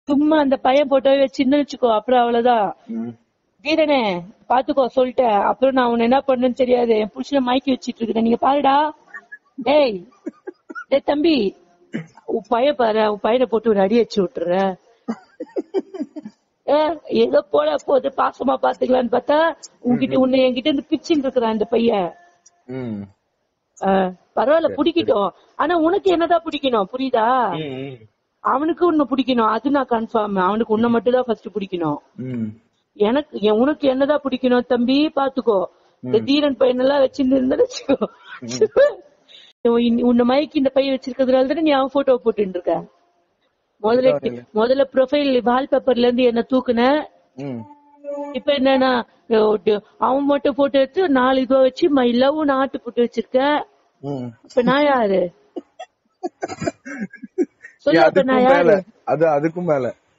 சும்மா அந்த பையன் போட்டோ வச்சுன்னு வச்சுக்கோ அப்புறம் அவ்வளவுதான் ம். வீரனே பாத்துக்கோ சொல்லிட்டேன் அப்புறம் நான் உன்னை என்ன பண்ணேன்னு தெரியாது என் புருஷனை மயக்கி வச்சிட்டு இருக்கேன் நீங்க பாருடா டேய் டேய் தம்பி உன் பையன் பாரு உன் பையனை போட்டு ஒரு அடி வச்சு விட்டுற ஏ, ஏதோ போட போது பாசமா பாத்துக்கலான்னு பார்த்தா உன்கிட்ட உன்னை என்கிட்ட இருந்து பிச்சுன்னு இருக்கிறான் இந்த பையன் ம். ஆ, பரவாயில்ல பிடிக்கட்டும் ஆனா உனக்கு என்னதான் பிடிக்கணும் புரியுதா ம், ம். அவனுக்கு உன்னை பிடிக்கணும் அது நான் கன்ஃபார்ம் அவனுக்கு உன்னை மட்டும் தான் ஃபர்ஸ்ட் பிடிக்கணும் ம். எனக்கு என் உனக்கு என்னதான் பிடிக்கணும் தம்பி பாத்துக்கோ இந்த தீரன் பையன் எல்லாம் வச்சிருந்து இருந்தா வச்சுக்கோ உன்- உன்னை மயக்கி இந்த பையன் வச்சிருக்கிறதுனால தானே நீ அவன் போட்டோ போட்டுட்டு இருக்க முதல்ல முதல்ல ப்ரொஃபைல் வால்பேப்பர்ல இருந்து என்ன தூக்குன ம். இப்ப என்னன்னா அஹ் ட- அவன் மட்டும் போட்டோ எடுத்து நாலு இதுவா வச்சு மை லவ் நாட்டு போட்டு வச்சிருக்க ம். இப்ப நான் யாரு ஏய், சொல்லு அப்ப அதுக்கும் நான் மேல யாரு அது அதுக்கும் மேல